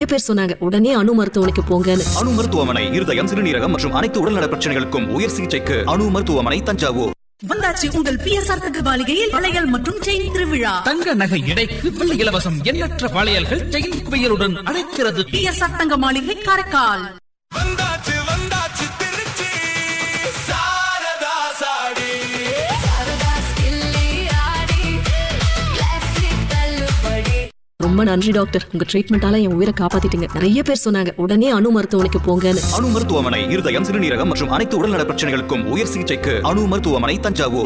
பேர் சொன்னாங்க உடனே அணு மருத்துவமனைக்கு போங்கன்னு அணு மருத்துவமனை இருதயம் சிறுநீரகம் மற்றும் அனைத்து உடல்நல பிரச்சனைகளுக்கும் உயர் சிகிச்சைக்கு அணு மருத்துவமனை தஞ்சாவூர் வந்தாச்சு உங்கள் பிஎஸ்ஆர் தங்க மாளிகையில் வளையல் மற்றும் செயின் திருவிழா தங்க நகை எடைக்கு வெள்ளி இலவசம் எண்ணற்ற வளையல்கள் செயின் குவியலுடன் அழைக்கிறது பிஎஸ்ஆர் தங்க மாளிகை காரைக்கால் வந்தாச்சு வந்தாச்சு திருச்சி சாரதா சாடி ரொம்ப நன்றி டாக்டர் உங்க ட்ரீட்மெண்டால என் உயிரை காப்பாத்திட்டீங்க நிறைய பேர் சொன்னாங்க உடனே அணு மருத்துவமனைக்கு போங்கன்னு அணு மருத்துவமனை இருதயம் சிறுநீரகம் மற்றும் அனைத்து உடல்நல பிரச்சனைகளுக்கும் உயர் சிகிச்சைக்கு அணு மருத்துவமனை தஞ்சாவூர்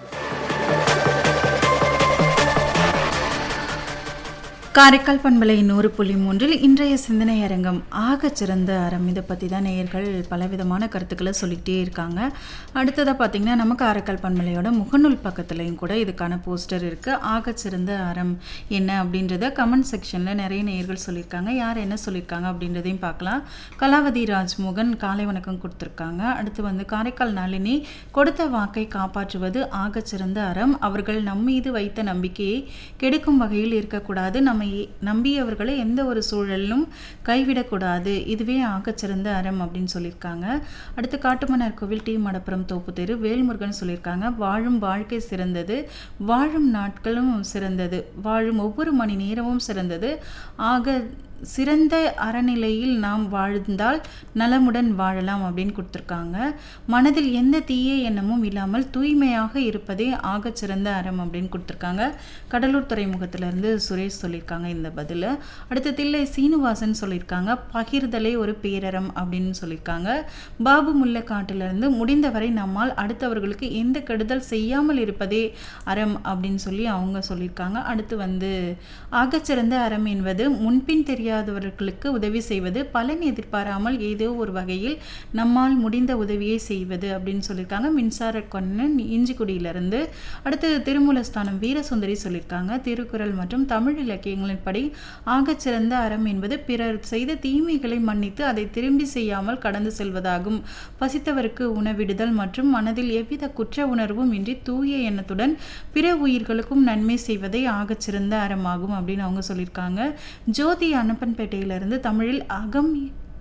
காரைக்கால் பண்பலை நூறு புள்ளி மூன்றில் இன்றைய சிந்தனை அரங்கம் ஆகச் சிறந்த அறம் இதை பற்றி தான் நேயர்கள் பலவிதமான கருத்துக்களை சொல்லிகிட்டே இருக்காங்க அடுத்ததாக பார்த்தீங்கன்னா நம்ம காரைக்கால் பண்பலையோட முகநூல் பக்கத்துலையும் கூட இதுக்கான போஸ்டர் இருக்குது ஆகச் சிறந்த அறம் என்ன அப்படின்றத கமெண்ட் செக்ஷனில் நிறைய நேயர்கள் சொல்லியிருக்காங்க யார் என்ன சொல்லியிருக்காங்க அப்படின்றதையும் பார்க்கலாம் கலாவதி ராஜ்மோகன் காலை வணக்கம் கொடுத்துருக்காங்க அடுத்து வந்து காரைக்கால் நளினி கொடுத்த வாக்கை காப்பாற்றுவது ஆகச் சிறந்த அறம் அவர்கள் நம் மீது வைத்த நம்பிக்கையை கெடுக்கும் வகையில் இருக்கக்கூடாது நம்மை நம்பியவர்களை எந்த ஒரு சூழலிலும் கைவிடக்கூடாது இதுவே ஆகச்சிறந்த அறம் அப்படின்னு சொல்லியிருக்காங்க அடுத்து காட்டுமன்னார் கோவில் டி மடப்புரம் தோப்பு தெரு வேல்முருகன் சொல்லியிருக்காங்க வாழும் வாழ்க்கை சிறந்தது வாழும் நாட்களும் சிறந்தது வாழும் ஒவ்வொரு மணி நேரமும் சிறந்தது ஆக சிறந்த அறநிலையில் நாம் வாழ்ந்தால் நலமுடன் வாழலாம் அப்படின்னு கொடுத்துருக்காங்க மனதில் எந்த தீய எண்ணமும் இல்லாமல் தூய்மையாக இருப்பதே ஆகச் சிறந்த அறம் அப்படின்னு கொடுத்துருக்காங்க கடலூர் துறைமுகத்திலேருந்து சுரேஷ் சொல்லியிருக்காங்க இந்த பதில் அடுத்து தில்லை சீனிவாசன் சொல்லியிருக்காங்க பகிர்தலே ஒரு பேரறம் அப்படின்னு சொல்லியிருக்காங்க பாபு முல்லைக்காட்டிலிருந்து முடிந்தவரை நம்மால் அடுத்தவர்களுக்கு எந்த கெடுதல் செய்யாமல் இருப்பதே அறம் அப்படின்னு சொல்லி அவங்க சொல்லியிருக்காங்க அடுத்து வந்து ஆகச்சிறந்த அறம் என்பது முன்பின் தெரியாதவர்களுக்கு உதவி செய்வது பலன் எதிர்பாராமல் ஏதோ ஒரு வகையில் நம்மால் முடிந்த உதவியை செய்வது அப்படின்னு சொல்லியிருக்காங்க மின்சார கொன்னன் இஞ்சிக்குடியிலிருந்து அடுத்து திருமூலஸ்தானம் வீரசுந்தரி சொல்லியிருக்காங்க திருக்குறள் மற்றும் தமிழ் இலக்கியங்களின்படி ஆகச்சிறந்த அறம் என்பது பிறர் செய்த தீமைகளை மன்னித்து அதை திரும்பி செய்யாமல் கடந்து செல்வதாகும் பசித்தவருக்கு உணவிடுதல் மற்றும் மனதில் எவ்வித குற்ற உணர்வும் இன்றி தூய எண்ணத்துடன் பிற உயிர்களுக்கும் நன்மை செய்வதை ஆகச்சிறந்த அறமாகும் அப்படின்னு அவங்க சொல்லியிருக்காங்க ஜோதி அனப்பன்பேட்டையிலிருந்து தமிழில் அகம்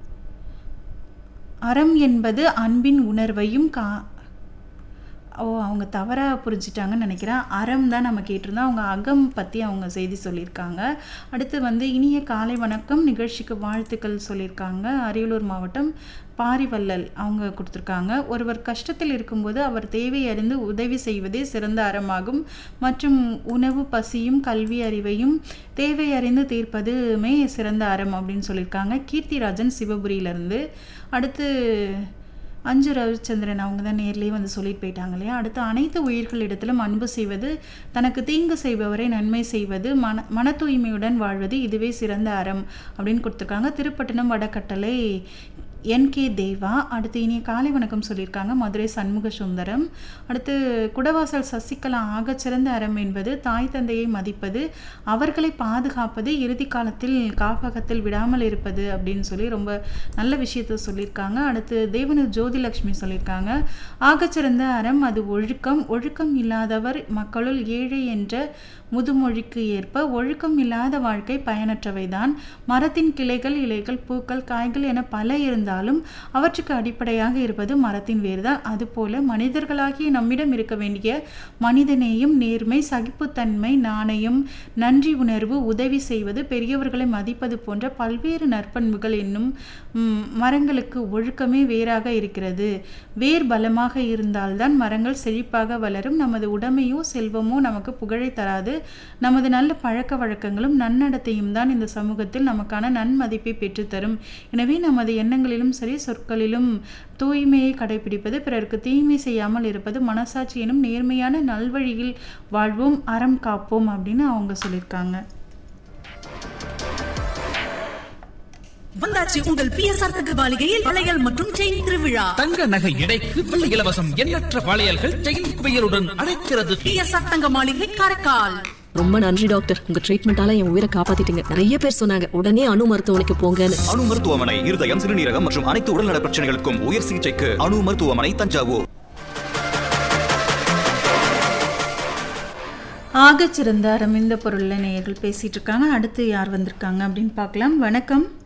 அறம் என்பது அன்பின் உணர்வையும் கா ஓ அவங்க தவறாக புரிஞ்சிட்டாங்கன்னு நினைக்கிறேன் அறம் தான் நம்ம கேட்டிருந்தோம் அவங்க அகம் பற்றி அவங்க செய்தி சொல்லியிருக்காங்க அடுத்து வந்து இனிய காலை வணக்கம் நிகழ்ச்சிக்கு வாழ்த்துக்கள் சொல்லியிருக்காங்க அரியலூர் மாவட்டம் பாரிவள்ளல் அவங்க கொடுத்துருக்காங்க ஒருவர் கஷ்டத்தில் இருக்கும்போது அவர் தேவை அறிந்து உதவி செய்வதே சிறந்த அறமாகும் மற்றும் உணவு பசியும் கல்வி அறிவையும் தேவை அறிந்து தீர்ப்பதுமே சிறந்த அறம் அப்படின்னு சொல்லியிருக்காங்க கீர்த்திராஜன் சிவபுரியிலேருந்து அடுத்து அஞ்சு ரவிச்சந்திரன் அவங்க தான் நேர்லேயே வந்து சொல்லிட்டு போயிட்டாங்க இல்லையா அடுத்து அனைத்து உயிர்களிடத்திலும் அன்பு செய்வது தனக்கு தீங்கு செய்பவரை நன்மை செய்வது மன மன தூய்மையுடன் வாழ்வது இதுவே சிறந்த அறம் அப்படின்னு கொடுத்துருக்காங்க திருப்பட்டினம் வடக்கட்டளை என்கே தேவா அடுத்து இனிய காலை வணக்கம் சொல்லியிருக்காங்க மதுரை சண்முக சுந்தரம் அடுத்து குடவாசல் சசிகலா ஆகச்சிறந்த அறம் என்பது தாய் தந்தையை மதிப்பது அவர்களை பாதுகாப்பது இறுதி காலத்தில் காப்பகத்தில் விடாமல் இருப்பது அப்படின்னு சொல்லி ரொம்ப நல்ல விஷயத்த சொல்லியிருக்காங்க அடுத்து தேவனூர் ஜோதிலக்ஷ்மி சொல்லியிருக்காங்க ஆகச்சிறந்த அறம் அது ஒழுக்கம் ஒழுக்கம் இல்லாதவர் மக்களுள் ஏழை என்ற முதுமொழிக்கு ஏற்ப ஒழுக்கம் இல்லாத வாழ்க்கை பயனற்றவைதான் மரத்தின் கிளைகள் இலைகள் பூக்கள் காய்கள் என பல இருந்தாலும் அவற்றுக்கு அடிப்படையாக இருப்பது மரத்தின் வேர்தான் அதுபோல மனிதர்களாகிய நம்மிடம் இருக்க வேண்டிய மனிதநேயம் நேர்மை சகிப்புத்தன்மை நாணயம் நன்றி உணர்வு உதவி செய்வது பெரியவர்களை மதிப்பது போன்ற பல்வேறு நற்பண்புகள் என்னும் ம், மரங்களுக்கு ஒழுக்கமே வேறாக இருக்கிறது வேர் பலமாக இருந்தால்தான் மரங்கள் செழிப்பாக வளரும் நமது உடைமையோ செல்வமோ நமக்கு புகழை தராது நமது நல்ல பழக்க வழக்கங்களும் நன்னடத்தையும் தான் இந்த சமூகத்தில் நமக்கான நன்மதிப்பை பெற்றுத்தரும் எனவே நமது எண்ணங்களிலும் சரி சொற்களிலும் தூய்மையை கடைபிடிப்பது பிறருக்கு தீமை செய்யாமல் இருப்பது மனசாட்சி எனும் நேர்மையான நல்வழியில் வாழ்வோம் அறம் காப்போம் அப்படின்னு அவங்க சொல்லியிருக்காங்க வந்தாச்சு உங்கள் பிஎஸ்ஆர் தங்க மாளிகையில் வளையல் மற்றும் செயின் திருவிழா தங்க நகை எடைக்கு வெள்ளி இலவசம் எண்ணற்ற வளையல்கள் செயின் குவியலுடன் அழைக்கிறது பிஎஸ்ஆர் தங்க மாளிகை காரைக்கால் ரொம்ப நன்றி டாக்டர் உங்க ட்ரீட்மெண்டால என் உயிரை காப்பாத்திட்டீங்க நிறைய பேர் சொன்னாங்க உடனே அணு மருத்துவமனைக்கு போங்கன்னு அணு மருத்துவமனை இருதயம் சிறுநீரகம் மற்றும் அனைத்து உடல்நல பிரச்சனைகளுக்கும் உயர் சிகிச்சைக்கு அணு மருத்துவமனை தஞ்சாவூர் ஆகச்சிறந்த அறம் இந்த பொருளில் நேயர்கள் பேசிட்டு இருக்காங்க அடுத்து யார் வந்திருக்காங்க அப்படின்னு பார்க்கலாம் வணக்கம்